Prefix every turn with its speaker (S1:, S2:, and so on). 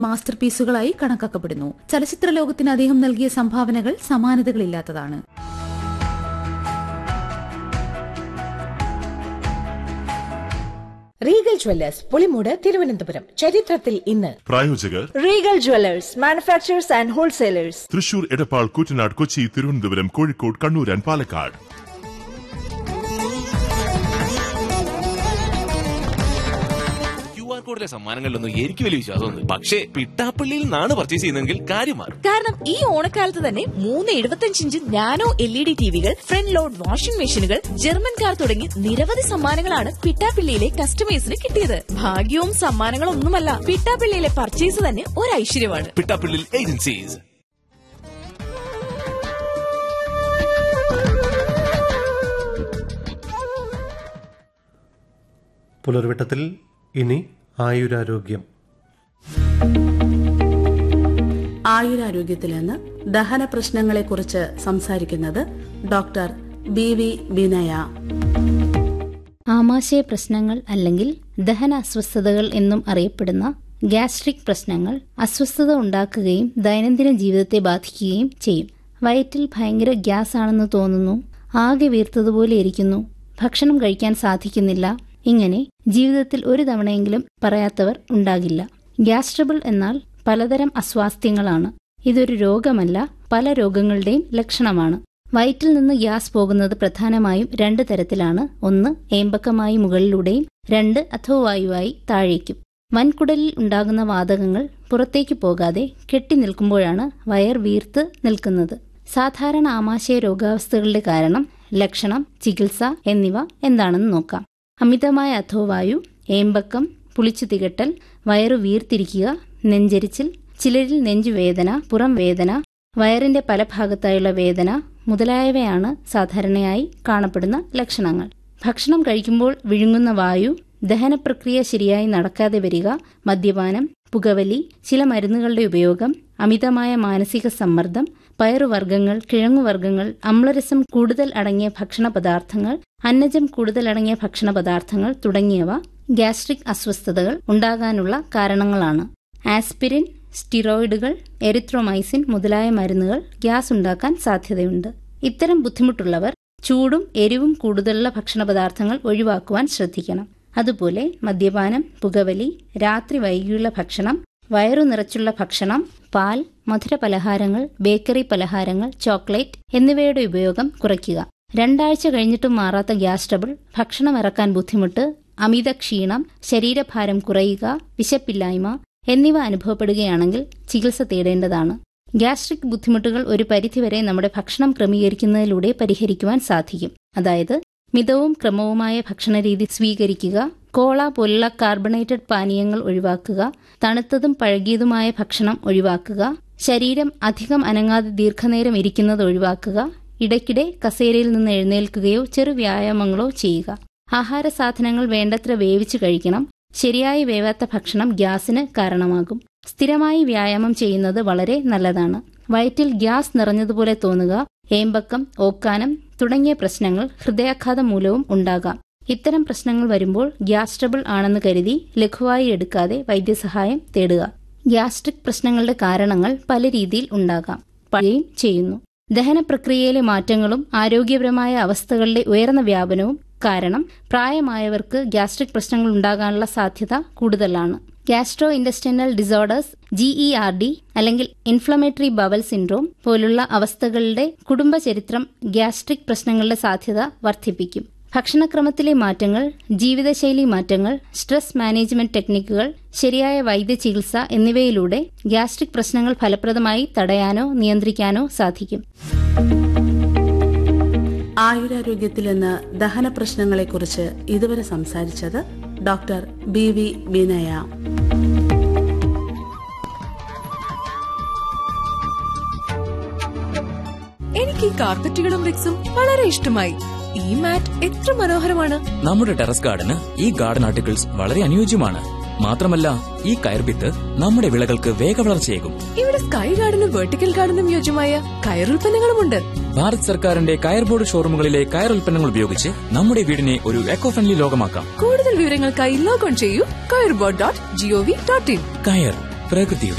S1: master പീസുകളായി കണക്കാക്കപ്പെടുന്നു ചലച്ചിത്ര ലോകത്തിന് അദ്ദേഹം നൽകിയ സംഭാവനകൾ സമാനതകളില്ലാത്തതാണ്
S2: റീഗൽ ജ്വല്ലേഴ്സ് പുളിമൂട് തിരുവനന്തപുരം ചരിത്രത്തിൽ ഇന്ന്
S3: പ്രായോജകർ
S4: Regal Jewellers manufacturers and wholesalers
S3: Thrissur Edappal Koottanad Kochi Thiruvananthapuram Kozhikode Kannur and Palakkad
S5: Q R കോഡിലെ സമ്മാനങ്ങളിലൊന്നും എനിക്ക് വലിയ വിശ്വാസമൊന്നും പക്ഷേ പിട്ടാപ്പള്ളിയിൽ നിന്നാണ് പർച്ചേസ് ചെയ്യുന്നതെങ്കിൽ കാര്യം മാറും
S6: കാരണം ഈ ഓണക്കാലത്ത് തന്നെ മൂന്ന് എഴുപത്തഞ്ച് inch nano L E D ടിവികൾ ഫ്രണ്ട് ലോഡ് വാഷിംഗ് മെഷീനുകൾ ജർമ്മൻ കാർ തുടങ്ങി നിരവധി സമ്മാനങ്ങളാണ് പിട്ടാപ്പിള്ളിയിലെ കസ്റ്റമേഴ്സിന് കിട്ടിയത് ഭാഗ്യവും സമ്മാനങ്ങളും ഒന്നുമല്ല പിട്ടാപ്പിള്ളിയിലെ പർച്ചേസ് തന്നെ ഒരു ഐശ്വര്യമാണ്
S5: പിട്ടാപ്പള്ളിയിൽ ഏജൻസീസ്
S7: പുലർവട്ടത്തിൽ ഇനി ആയുരാരോഗ്യം
S8: ആയുരാരോഗ്യത്തിൽ നിന്ന് ദഹന പ്രശ്നങ്ങളെക്കുറിച്ച് സംസാരിക്കുന്നത് ഡോക്ടർ ബി വി ബിനയ
S9: ആമാശയ പ്രശ്നങ്ങൾ അല്ലെങ്കിൽ ദഹന അസ്വസ്ഥതകൾ എന്നും അറിയപ്പെടുന്ന ഗ്യാസ്ട്രിക് പ്രശ്നങ്ങൾ അസ്വസ്ഥത ഉണ്ടാക്കുകയും ദൈനംദിന ജീവിതത്തെ ബാധിക്കുകയും ചെയ്യും വയറ്റിൽ ഭയങ്കര ഗ്യാസ് ആണെന്ന് തോന്നുന്നു ആകെ വീർത്തതുപോലെ ഇരിക്കുന്നു ഭക്ഷണം കഴിക്കാൻ സാധിക്കുന്നില്ല ഇങ്ങനെ ജീവിതത്തിൽ ഒരു തവണയെങ്കിലും പറയാത്തവർ ഉണ്ടാകില്ല ഗ്യാസ് ട്രബിൾ എന്നാൽ പലതരം അസ്വാസ്ഥ്യങ്ങളാണ് ഇതൊരു രോഗമല്ല പല രോഗങ്ങളുടെയും ലക്ഷണമാണ് വയറ്റിൽ നിന്ന് ഗ്യാസ് പോകുന്നത് പ്രധാനമായും രണ്ട് തരത്തിലാണ് ഒന്ന് ഏമ്പക്കമായി മുകളിലൂടെയും രണ്ട് അഥോവായുവായി താഴേക്കും വൻകുടലിൽ ഉണ്ടാകുന്ന വാതകങ്ങൾ പുറത്തേക്ക് പോകാതെ കെട്ടി നിൽക്കുമ്പോഴാണ് വയർ വീർത്ത് നിൽക്കുന്നത് സാധാരണ ആമാശയ രോഗാവസ്ഥകളുടെ കാരണം ലക്ഷണം ചികിത്സ എന്നിവ എന്താണെന്ന് നോക്കാം അമിതമായ അഥോവായു ഏമ്പക്കം പുളിച്ചു തികട്ടൽ വയറു വീർത്തിരിക്കുക നെഞ്ചരിച്ചിൽ ചിലരിൽ നെഞ്ചുവേദന പുറം വേദന വയറിന്റെ പല ഭാഗത്തായുള്ള വേദന മുതലായവയാണ് സാധാരണയായി കാണപ്പെടുന്ന ലക്ഷണങ്ങൾ ഭക്ഷണം കഴിക്കുമ്പോൾ വിഴുങ്ങുന്ന വായു ദഹനപ്രക്രിയ ശരിയായി നടക്കാതെ വരിക മദ്യപാനം പുകവലി ചില മരുന്നുകളുടെ ഉപയോഗം അമിതമായ മാനസിക സമ്മർദ്ദം പയറുവർഗ്ഗങ്ങൾ കിഴങ്ങുവർഗ്ഗങ്ങൾ അമ്ലരസം കൂടുതൽ അടങ്ങിയ ഭക്ഷണ പദാർത്ഥങ്ങൾ അന്നജം കൂടുതൽ അടങ്ങിയ ഭക്ഷണ പദാർത്ഥങ്ങൾ തുടങ്ങിയവ ഗ്യാസ്ട്രിക് അസ്വസ്ഥതകൾ ഉണ്ടാകാനുള്ള കാരണങ്ങളാണ് ആസ്പിരിൻ സ്റ്റിറോയിഡുകൾ എറിത്രോമൈസിൻ മുതലായ മരുന്നുകൾ ഗ്യാസ് ഉണ്ടാക്കാൻ സാധ്യതയുണ്ട് ഇത്തരം ബുദ്ധിമുട്ടുള്ളവർ ചൂടും എരിവും കൂടുതലുള്ള ഭക്ഷണ പദാർത്ഥങ്ങൾ ഒഴിവാക്കുവാൻ ശ്രദ്ധിക്കണം അതുപോലെ മദ്യപാനം പുകവലി രാത്രി വൈകിയുള്ള ഭക്ഷണം വയറു നിറച്ചുള്ള ഭക്ഷണം പാൽ മധുര പലഹാരങ്ങൾ ബേക്കറി പലഹാരങ്ങൾ ചോക്ലേറ്റ് എന്നിവയുടെ ഉപയോഗം കുറയ്ക്കുക രണ്ടാഴ്ച കഴിഞ്ഞിട്ടും മാറാത്ത ഗ്യാസ് ട്രബിൾ ഭക്ഷണം ഇറക്കാൻ ബുദ്ധിമുട്ട് അമിത ക്ഷീണം ശരീരഭാരം കുറയുക വിശപ്പില്ലായ്മ എന്നിവ അനുഭവപ്പെടുകയാണെങ്കിൽ ചികിത്സ തേടേണ്ടതാണ് ഗ്യാസ്ട്രിക് ബുദ്ധിമുട്ടുകൾ ഒരു പരിധിവരെ നമ്മുടെ ഭക്ഷണം ക്രമീകരിക്കുന്നതിലൂടെ പരിഹരിക്കുവാൻ സാധിക്കും അതായത് മിതവും ക്രമവുമായ ഭക്ഷണരീതി സ്വീകരിക്കുക കോള പോലുള്ള കാർബണേറ്റഡ് പാനീയങ്ങൾ ഒഴിവാക്കുക തണുത്തതും പഴകിയതുമായ ഭക്ഷണം ഒഴിവാക്കുക ശരീരം അധികം അനങ്ങാതെ ദീർഘനേരം ഇരിക്കുന്നത് ഒഴിവാക്കുക ഇടയ്ക്കിടെ കസേരയിൽ നിന്ന് എഴുന്നേൽക്കുകയോ ചെറു വ്യായാമങ്ങളോ ചെയ്യുക ആഹാര സാധനങ്ങൾ വേണ്ടത്ര വേവിച്ചു കഴിക്കണം ശരിയായി വേവാത്ത ഭക്ഷണം ഗ്യാസിന് കാരണമാകും സ്ഥിരമായി വ്യായാമം ചെയ്യുന്നത് വളരെ നല്ലതാണ് വയറ്റിൽ ഗ്യാസ് നിറഞ്ഞതുപോലെ തോന്നുക ഏമ്പക്കം ഓക്കാനം തുടങ്ങിയ പ്രശ്നങ്ങൾ ഹൃദയാഘാതം മൂലവും ഉണ്ടാകാം ഇത്തരം പ്രശ്നങ്ങൾ വരുമ്പോൾ ഗ്യാസ് ട്രബിൾ ആണെന്ന് കരുതി ലഘുവായി എടുക്കാതെ വൈദ്യസഹായം തേടുക ഗ്യാസ്ട്രിക് പ്രശ്നങ്ങളുടെ കാരണങ്ങൾ പല രീതിയിൽ ഉണ്ടാകാം പഴയും ചെയ്യുന്നു ദഹന പ്രക്രിയയിലെ മാറ്റങ്ങളും ആരോഗ്യപരമായ അവസ്ഥകളുടെ ഉയർന്ന വ്യാപനവും കാരണം പ്രായമായവർക്ക് ഗ്യാസ്ട്രിക് പ്രശ്നങ്ങൾ ഉണ്ടാകാനുള്ള സാധ്യത കൂടുതലാണ് gastro intestinal disorders GE R D അല്ലെങ്കിൽ ഇൻഫ്ലമേറ്ററി ബവൽ സിൻഡ്രോം പോലുള്ള അവസ്ഥകളുടെ കുടുംബചരിത്രം ഗ്യാസ്ട്രിക് പ്രശ്നങ്ങളുടെ സാധ്യത വർദ്ധിപ്പിക്കും ഭക്ഷണക്രമത്തിലെ മാറ്റങ്ങൾ ജീവിതശൈലി മാറ്റങ്ങൾ സ്ട്രെസ് മാനേജ്മെന്റ് ടെക്നിക്കുകൾ ശരിയായ വൈദ്യ ചികിത്സ എന്നിവയിലൂടെ ഗ്യാസ്ട്രിക് പ്രശ്നങ്ങൾ ഫലപ്രദമായി തടയാനോ നിയന്ത്രിക്കാനോ സാധിക്കും
S8: ആയുരാരോഗ്യത്തിൽ നിന്ന് ദഹന പ്രശ്നങ്ങളെക്കുറിച്ച് ഇതുവരെ സംസാരിച്ചത് ഡോക്ടർ ബി വി ബിനയ
S6: എനിക്ക് ഈ കാർപ്പറ്റുകളും റിക്സും വളരെ ഇഷ്ടമായി ഈ മാറ്റ് എത്ര മനോഹരമാണ്
S10: നമ്മുടെ ടെറസ് ഗാർഡന് ഈ ഗാർഡൻ ആർട്ടിക്കിൾസ് വളരെ അനുയോജ്യമാണ് മാത്രമല്ല ഈ കയർഭിത്ത് നമ്മുടെ വിളകൾക്ക് വേഗവളർച്ചയേകും
S6: ഇവിടെ സ്കൈ ഗാർഡനും വെർട്ടിക്കൽ ഗാർഡനും യോജ്യമായ കയറുൽപ്പന്നങ്ങളുമുണ്ട്
S10: ഭാരത് സർക്കാരിന്റെ കയർ ബോർഡ് ഷോറൂമുകളിലെ കയർ ഉൽപ്പന്നങ്ങൾ ഉപയോഗിച്ച് നമ്മുടെ വീടിനെ ഒരു എക്കോ ഫ്രണ്ട്ലി ലോകമാക്കാം
S6: കൂടുതൽ വിവരങ്ങൾക്കായി ലോഗോൺ ചെയ്യൂ കയർബോർഡ് ഡോട്ട് ജിഒവി ഡോട്ട് ഇൻ
S10: കയർ പ്രകൃതിയുടെ